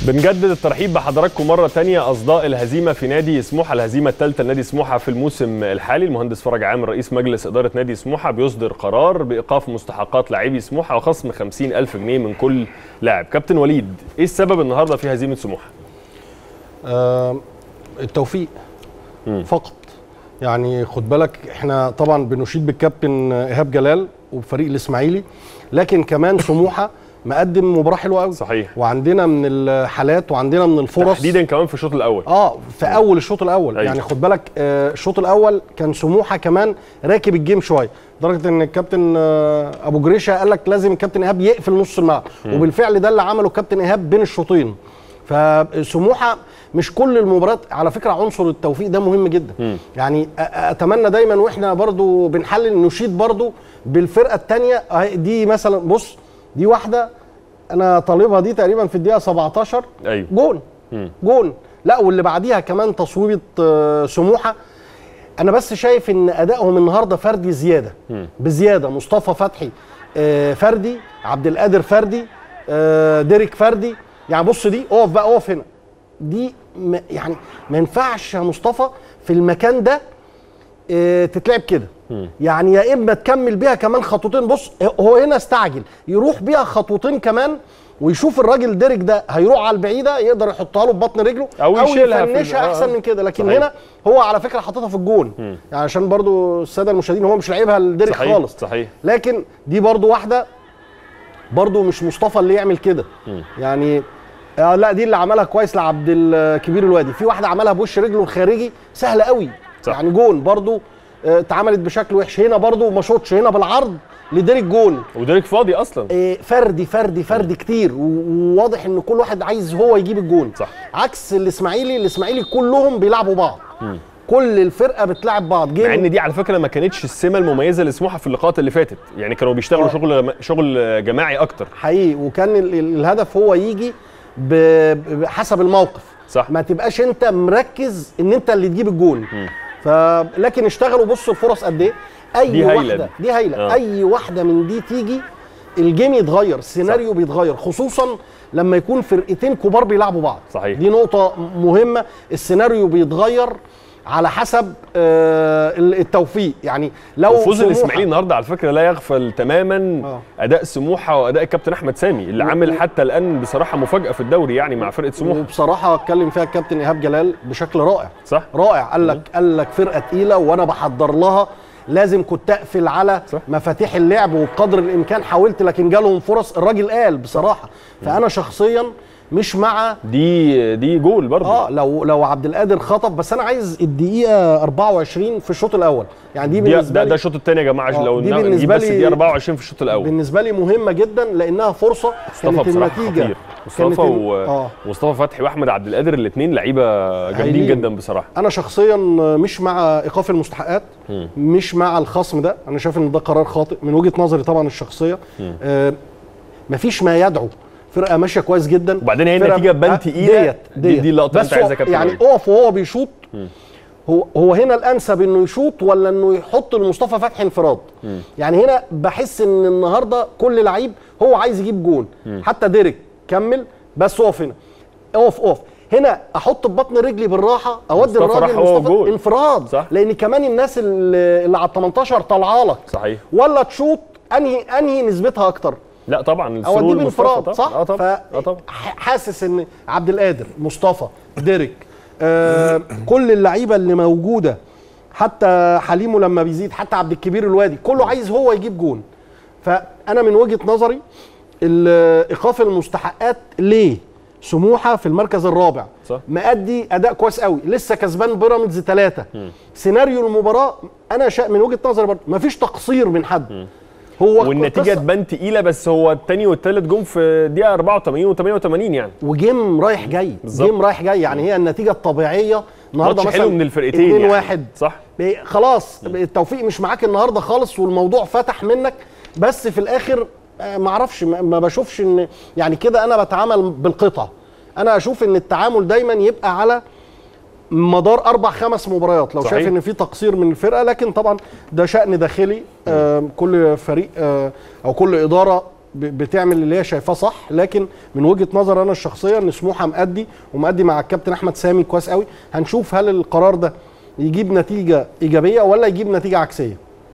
بنجدد الترحيب بحضراتكم مرة تانية أصداء الهزيمة في نادي سموحة الهزيمة الثالثة لنادي سموحة في الموسم الحالي المهندس فرج عامر رئيس مجلس إدارة نادي سموحة بيصدر قرار بإيقاف مستحقات لاعبي سموحة وخصم 50 ألف جنيه من كل لاعب كابتن وليد إيه السبب النهاردة في هزيمة سموحة؟ آه التوفيق مم. فقط يعني خد بالك احنا طبعا بنشيد بالكابتن ايهاب جلال وبفريق الاسماعيلي لكن كمان سموحه مقدم مباراه حلوه قوي صحيح وعندنا من الحالات وعندنا من الفرص تحديدا كمان في الشوط الأول اه في اول الشوط الاول أيوة. يعني خد بالك آه، الشوط الاول كان سموحه كمان راكب الجيم شويه لدرجه ان الكابتن آه، ابو جريشه قال لك لازم الكابتن ايهاب يقفل نص الملعب وبالفعل ده اللي عمله الكابتن ايهاب بين الشوطين فسموحه مش كل المباريات على فكره عنصر التوفيق ده مهم جدا مم. يعني أ- اتمنى دايما واحنا برضو بنحلل نشيد برضو بالفرقه الثانيه دي مثلا بص دي واحده انا طالبها دي تقريبا في الدقيقه 17 أيوه جون مم. جون لا واللي بعديها كمان تصويبه آه، سموحه انا بس شايف ان ادائهم النهارده فردي زياده مم. بزياده مصطفى فتحي آه، فردي عبد القادر فردي آه، ديريك فردي يعني بص دي اقف بقى اقف هنا دي م- يعني ما ينفعش يا مصطفى في المكان ده آه، تتلعب كده يعني يا اما تكمل بيها كمان خطوتين بص هو هنا استعجل يروح بيها خطوتين كمان ويشوف الراجل ديريك ده هيروح على البعيده يقدر يحطها له ببطن رجله أو يشيلها في ال- يفنشها آه، احسن آه. من كده لكن صحيح. هنا هو على فكره حاططها في الجون يعني عشان برضو الساده المشاهدين هو مش لعيبها لديريك صحيح خالص صحيح لكن دي برضو واحده برضو مش مصطفى اللي يعمل كده يعني آه لا دي اللي عملها كويس لعبد الكبير الوادي في واحده عملها بوش رجله الخارجي سهله قوي صح. يعني جون برضو آه، اتعملت بشكل وحش هنا برضو ما شوطش هنا بالعرض لديريك جون وديريك فاضي أصلا آه، فردي فردي فردي كتير و- وواضح ان كل واحد عايز هو يجيب الجون صح. عكس الاسماعيلي الاسماعيلي كلهم بيلعبوا بعض كل الفرقه بتلعب بعض مع جيم ان دي على فكره ما كانتش السمه المميزه لسموحه في اللقاءات اللي فاتت يعني كانوا بيشتغلوا آه. شغل شغل جماعي اكتر حقيقي وكان ال- ال- الهدف هو يجي ب- بحسب الموقف صح. ما تبقاش انت مركز ان انت اللي تجيب الجون ف لكن اشتغلوا بصوا الفرص قد ايه اي دي هايلة واحده دي. دي هايله آه. آه. اي واحده من دي تيجي الجيم يتغير السيناريو بيتغير خصوصا لما يكون فرقتين كبار بيلعبوا بعض صحيح. دي نقطه مهمه السيناريو بيتغير على حسب آه التوفيق يعني لو وفوز سموحة- الاسماعيلي النهارده على فكره لا يغفل تماما آه. اداء سموحه واداء الكابتن احمد سامي اللي عامل حتى الان بصراحه مفاجاه في الدوري يعني مع فرقه سموحه وبصراحه اتكلم فيها الكابتن ايهاب جلال بشكل رائع صح رائع قال لك قال لك فرقه تقيله وانا بحضر لها لازم كنت اقفل على صح. مفاتيح اللعب وبقدر الامكان حاولت لكن جالهم فرص الراجل قال بصراحه فانا شخصيا مش مع دي دي جول برضه اه لو لو عبد القادر خطف بس انا عايز الدقيقه 24 في الشوط الاول يعني دي دي بالنسبه ده, لي ده الشوط الثاني يا جماعه عشان آه، لو دي نجيب بالنسبة بس لي- دي 24 في الشوط الاول بالنسبه لي مهمه جدا لانها فرصه مصطفى كانت بصراحه النتيجه خطير كانت مصطفى ال- و... آه. مصطفى فتحي واحمد عبد القادر الاثنين لعيبه جامدين هايلين. جدا بصراحه انا شخصيا مش مع ايقاف المستحقات مش مع الخصم ده انا شايف ان ده قرار خاطئ من وجهه نظري طبعا الشخصيه آه مفيش ما يدعو فرقه ماشيه كويس جدا وبعدين هي فرقة- النتيجة بان آه، تقيلة. ديت دي- ديت دي اللقطة اللي بس أنت عايزها هو- يا كابتن يعني وليد. اقف وهو بيشوط هو هو هنا الانسب انه يشوط ولا انه يحط لمصطفى فتحي انفراد يعني هنا بحس ان النهارده كل لعيب هو عايز يجيب جون حتى ديريك كمل بس اقف هنا اقف اقف هنا احط ببطن رجلي بالراحه اودي مصطفى راح الراجل هو مصطفى جول. انفراد صح. لان كمان الناس اللي اللي على ال 18 طالعه لك صحيح ولا تشوط انهي انهي نسبتها اكتر لا طبعا اوديه السرور مصطفى بانفراد طبعاً. صح اه طبعا اه طبعا فحاسس ان عبد القادر مصطفى ديريك آه كل اللعيبه اللي موجوده حتى حليمه لما بيزيد حتى عبد الكبير الوادي كله عايز هو يجيب جون فانا من وجهه نظري ال- ايقاف المستحقات ليه سموحه في المركز الرابع صح. مأدي اداء كويس قوي لسه كسبان بيراميدز ثلاثه سيناريو المباراه انا شا... من وجهه نظري برضه مفيش تقصير من حد هو والنتيجه القصة- تبان تقيله بس هو الثاني والثالث جم في دقيقه 84 و88 يعني وجيم رايح جاي بالظبط. جيم رايح جاي يعني هي النتيجه الطبيعيه النهارده ماتش مثلا حلو من الفرقتين 2 يعني. 1 صح خلاص التوفيق مش معاك النهارده خالص والموضوع فتح منك بس في الاخر آه، ما اعرفش ما ما بشوفش ان يعني كده انا بتعامل بالقطع انا اشوف ان التعامل دايما يبقى على مدار اربع خمس مباريات لو صحيح. شايف ان في تقصير من الفرقه لكن طبعا ده شان داخلي آه كل فريق آه او كل اداره ب- بتعمل اللي هي شايفاه صح لكن من وجهه نظر انا الشخصيه ان سموحه مأدي ومأدي مع الكابتن احمد سامي كويس قوي هنشوف هل القرار ده يجيب نتيجه ايجابيه ولا يجيب نتيجه عكسيه